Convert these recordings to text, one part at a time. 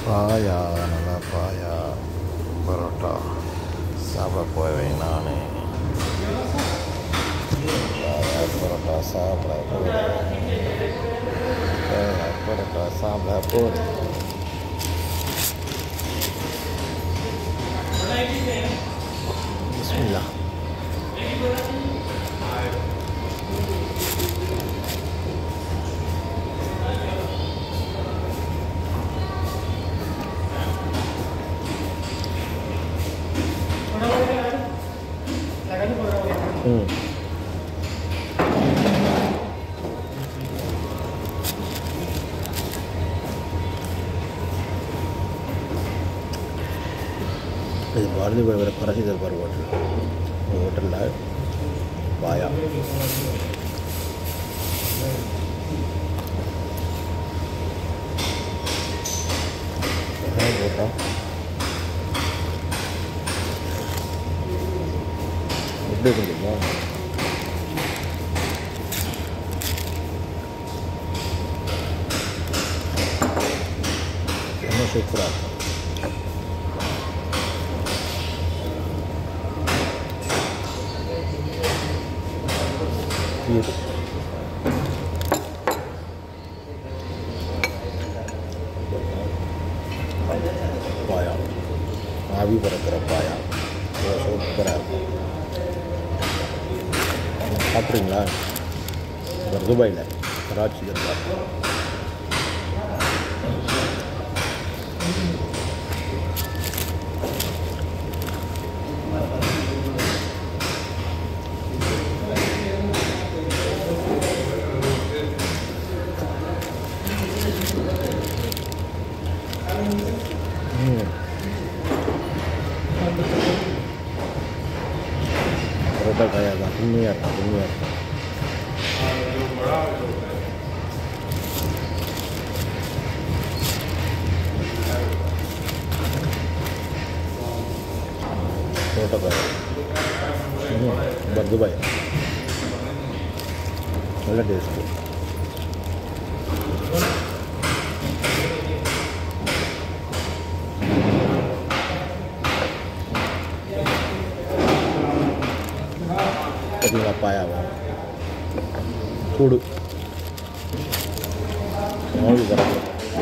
பாயா நல்லா பாயா பரோட்டா சாப்பிட போவேன் நான் பாயா பரோட்டா சாப்பிட போகிறேன் பாயா பரோட்டா சாப்பிட போகிறேன் பிஸ்மில்லா ம் இது பாரதி பரவர பரசி தர்பார் ஹோட்டல் இந்த ஹோட்டலில் பாயா என்ன போட்டோம் எப்படி இருக்குமா ரொம்ப சூப்பராக இருக்கும் இது பாயா ஆவி பறக்கிற பாயா ரொம்ப சூப்பராக இருக்கும் சாப்பிட்றீங்களா இந்த துபாயில் கராச்சி தர்பார் ம் பரோட்டா காயா தான் உண்மையாக இருக்கும் உண்மையாக இருக்கும் பரோட்டா காயா ம் பர்து பாய் நல்ல டேஸ்ட்டு பார்த்தீங்களா பாயாவை சூடு ஆவி பறக்கும்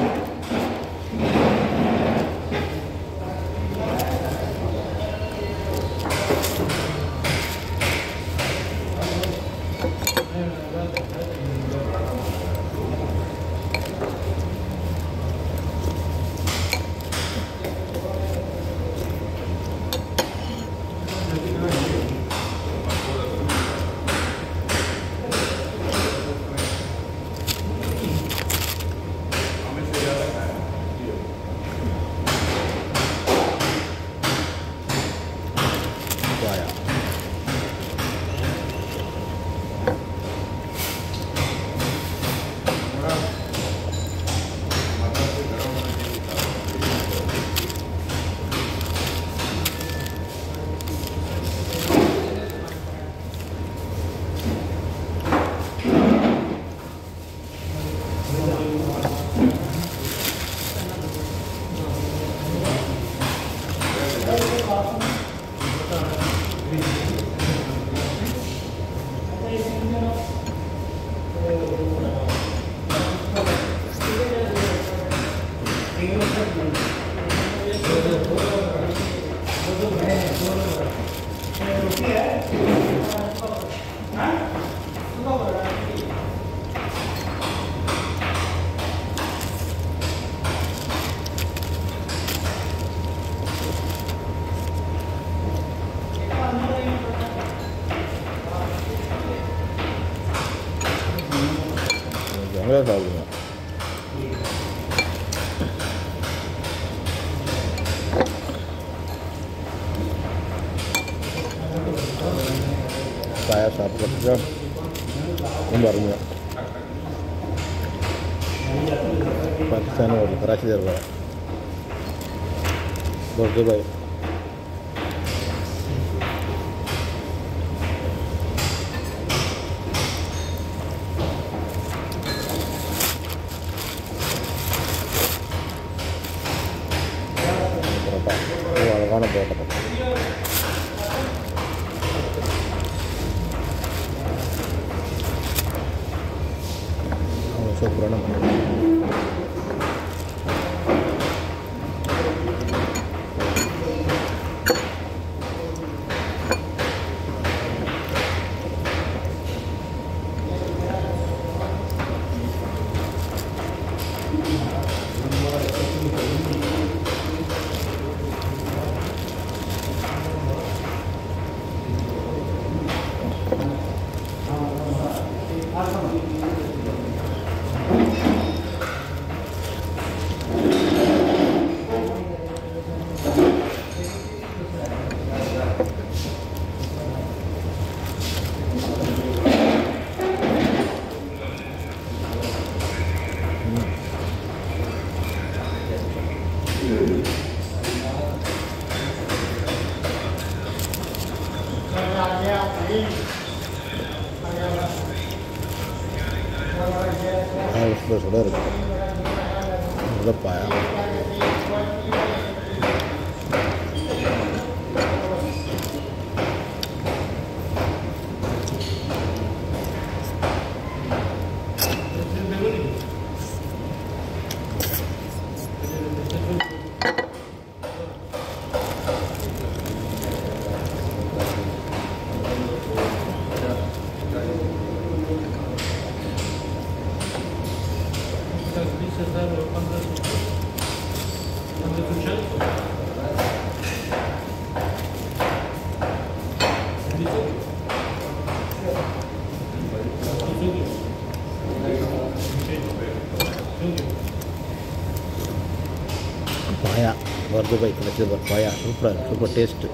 பாயா எங்கே சாப்பிடுங்க பாயா சாப்பிட்றதுக்கு ரொம்ப அருமையாக பாகிஸ்தான் ஒரு கராச்சி தருவாங்க துபாய் அப்பா இது அழகான தோட்டம் சூப்பரான தோட்டம். ஆ, சுட சுட இருக்கு உதப்பாயா பாயா வருது பை கிடைச்சது பாரு பாயா சூப்பராக இருக்கு சூப்பர் டேஸ்ட்டு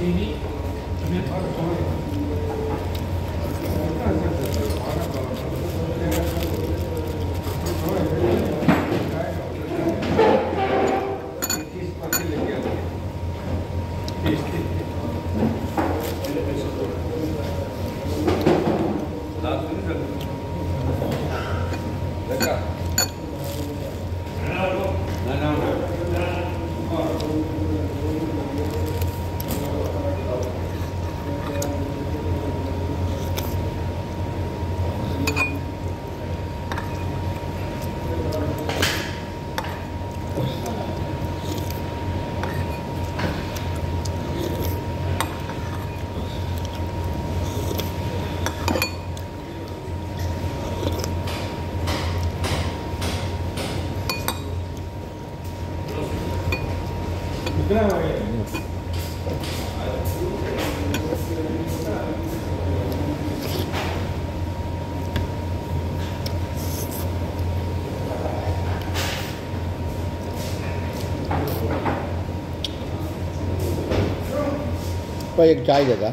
तो एक चाय देगा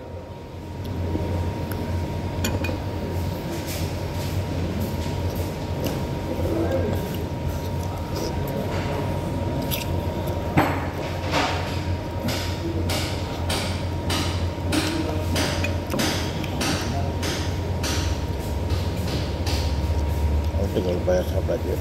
ஆட்டுக்கால் பயிர் சாப்பிட்டாச்சு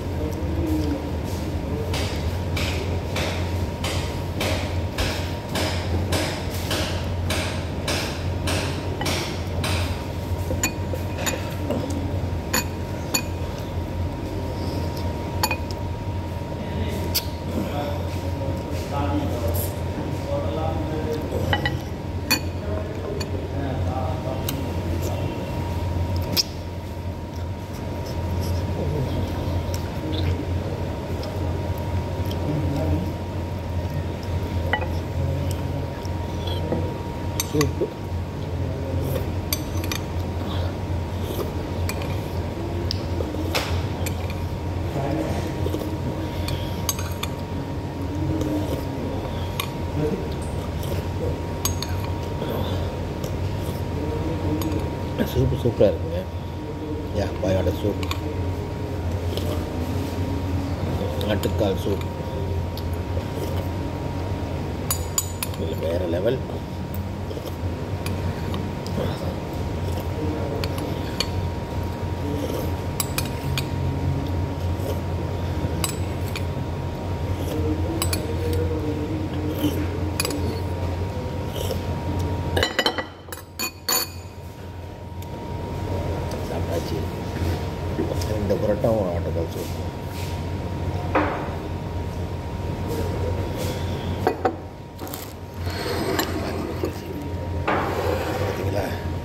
சூப்பு சூப்பு சூப்பராக இருக்குங்க யா பாயோட சூப் ஆட்டுக்கால் சூப் இது வேறு லெவல் சாப்பிட்டாச்சு ரெண்டு புரோட்டாவும் ஆட்டுக்கால் சூப் பார்த்தீங்களா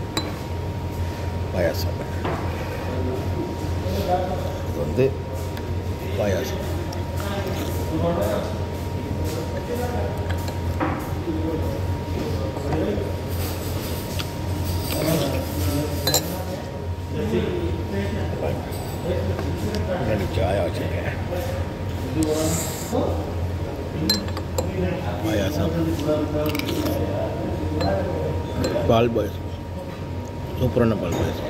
பாயாசம் இது வந்து பாயாசம் முன்னாடி சாயா வச்சுருக்கேன் பாயாசம் பால் பாயசம் சூப்பரான பால் பாயசம்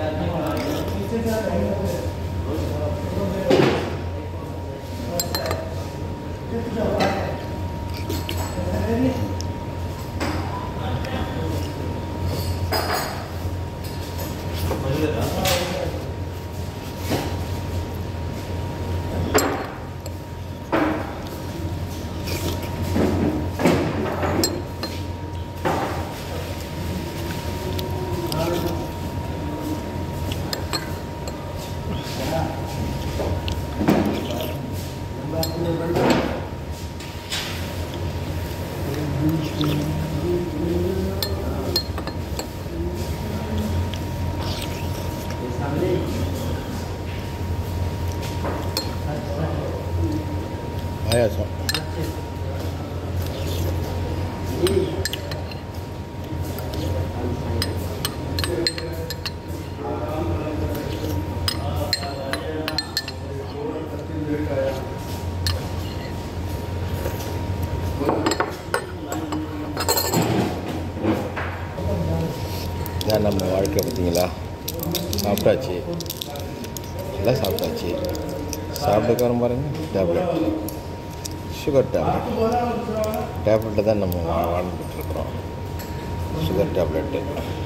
இதான் நம்ம வாழ்க்கை பார்த்தீங்களா சாப்பிட்டாச்சு எல்லாம் சாப்பிட்டாச்சு சாப்பிட்டுக்காரம் பாருங்கள் டேப்லெட் சுகர் டேப்லெட் டேப்லெட்டை தான் நம்ம வா- வாழ்ந்துட்டு இருக்கிறோம் சுகர் டேப்லெட்டு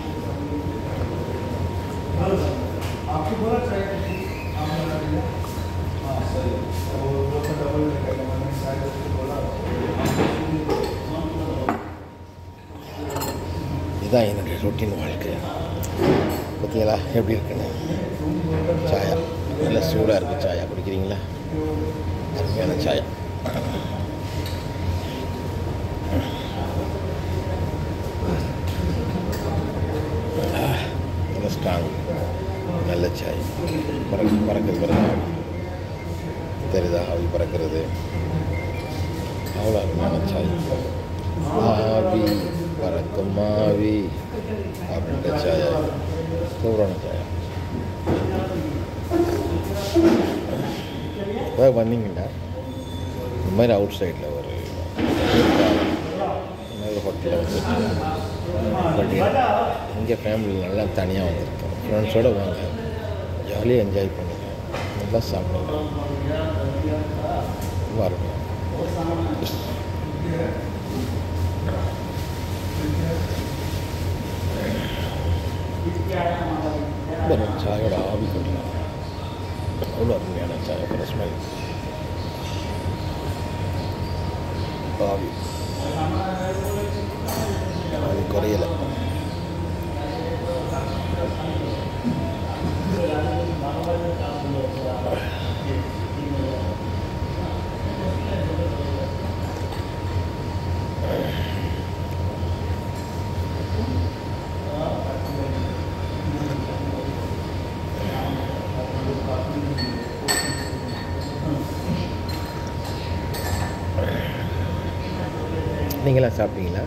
இதுதான் என்னுடைய ரொட்டீன் வாழ்க்கை பார்த்தீங்களா எப்படி இருக்குன்னு சாயா நல்ல சூடாக இருக்குது சாயா குடிக்கிறீங்களா அருமையான சாயா நல்ல ஸ்ட்ராங் நல்ல சாய் பறக்க பறக்குது பாருங்க தெரியுதா ஆவி பறக்கிறது அவ்வளோ அருமையான சாய் ஆவி பறக்கும் ஆவி அப்படின்ற சாயா சூப்பரான சாயா இப்போ வந்தீங்கன்னா இந்த மாதிரி அவுட் சைடில் ஒரு நல்ல ஹோட்டலில் வந்துட்டு பட் இங்கே ஃபேமிலி நல்லா தனியாக வந்திருக்கோம் ஃப்ரெண்ட்ஸோடு வாங்க ஜாலியாக என்ஜாய் பண்ணுங்க நல்லா சாப்பிடுங்க ரொம்ப அருமையாக ரொம்ப சாயோட ஆவி கொள்ளலாம் அவ்வளோ அருமையான சாய் அப்புறம் ஸ்மெல் ஆவி அது குறையலை நீங்களாம் சாப்பிட்டீங்களா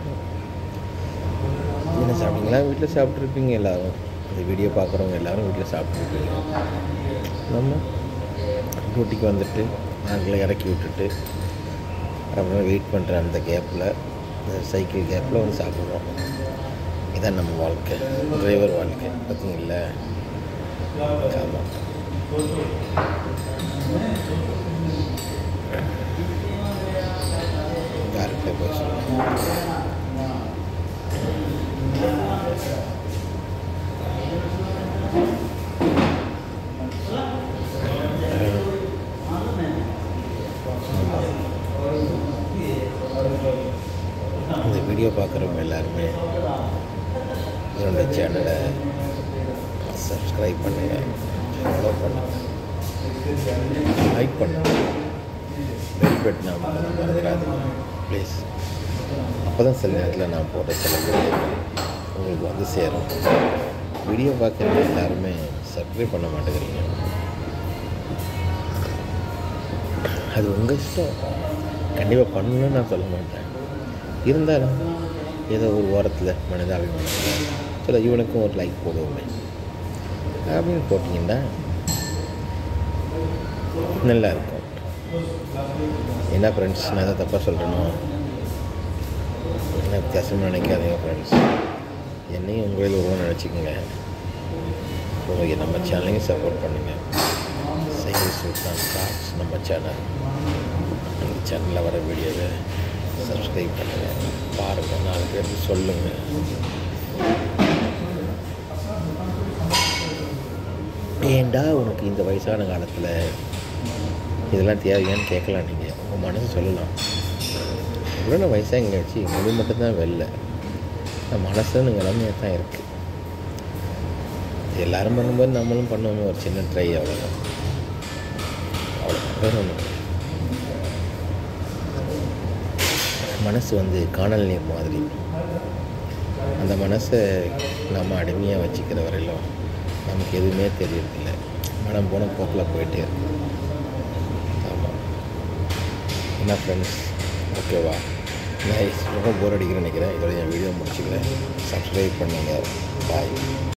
என்ன சாப்பிட்டீங்களா வீட்டில் சாப்பிட்ருப்பீங்க எல்லாரும் இந்த வீடியோ பார்க்குறவங்க எல்லாரும் வீட்டில் சாப்பிட்ருப்பீங்க நம்ம டியூட்டிக்கு வந்துட்டு நாங்களே இறக்கி விட்டுட்டு அப்புறம் வெயிட் பண்ணுற அந்த கேப்பில் இந்த சைக்கிள் கேப்பில் வந்து சாப்பிட்றோம் இதான் நம்ம வாழ்க்கை டிரைவர் வாழ்க்கை பார்த்தீங்களா ஆமாம் யார்கிட்ட போய் சொல்லுங்கள் இந்த வீடியோ பார்க்குறவங்க எல்லாருமே என்னுடைய சேனலை சப்ஸ்கிரைப் பண்ணுங்கள் ஃபாலோ பண்ணுங்கள் லைக் பண்ணுங்கள் பெல் பட்டன் அமைக்க மறந்துடாதீங்க ப்ளீஸ் அப்போ தான் சில நேரத்தில் நான் போட்ட சில வீடியோக்கள் உங்களுக்கு வந்து சேரும் வீடியோ பார்க்குறவங்க எல்லாருமே சப்ஸ்கிரைப் பண்ண மாட்டேங்கிறீங்க அது உங்கள் இஷ்டம் கண்டிப்பாக பண்ணணும்னு நான் சொல்ல மாட்டேன் இருந்தாலும் ஏதோ ஒரு வாரத்தில் மனிதாபிமானத்தில் சில இவனுக்கும் ஒரு லைக் போடுவோமே அப்படின்னு போட்டிங்கன்னா நல்லா இருக்கும் என்ன ஃப்ரெண்ட்ஸ் நான் எதாவது தப்பாக சொல்கிறேனோ என்ன வித்தியாசமாக நினைக்காதீங்க ஃப்ரெண்ட்ஸ் என்னையும் உங்களில் ஒருவன் நினச்சிக்கோங்க உங்களுக்கு நம்ம சேனலையும் சப்போர்ட் பண்ணுங்கள் சைல் சுல்தான் கார்ட்ஸ் நம்ம சேனல் அந்த சேனலில் வர வீடியோவை சப்ஸ்கிரைப் பண்ணுங்கள் பாருங்கள் நாலு பேருக்கு சொல்லுங்கள் ஏண்டா உனக்கு இந்த வயசான காலத்தில் இதெல்லாம் தேவையான்னு கேட்கலாம் நீங்கள் உங்கள் மனசு சொல்லலாம் இவ்வளோ வயசாக இங்கே வச்சு முடி மட்டும்தான் வெளில நம்ம மனசு நீங்கள் எல்லாமே தான் இருக்குது எல்லாரும் பண்ணும்போது நம்மளும் பண்ணுவோமே ஒரு சின்ன ட்ரை அவ்வளோதான் அவ்வளோ வேற ஒன்றும் இல்லை. மனசு வந்து காணல் நீர் மாதிரி அந்த மனசை நம்ம அடிமையாக வச்சுக்கிற வரையிலும் நமக்கு எதுவுமே தெரியறதில்ல மனம் போன போக்கில் போயிட்டே இருக்கு ஆமாம் என்ன ஃப்ரெண்ட்ஸ் ஓகேவா நைஸ் ரொம்ப போர் அடிக்கிறேன்னு நினைக்கிறேன் இதோட என் வீடியோ முடிச்சுக்கிறேன் சப்ஸ்கிரைப் பண்ணுங்கள் பாய்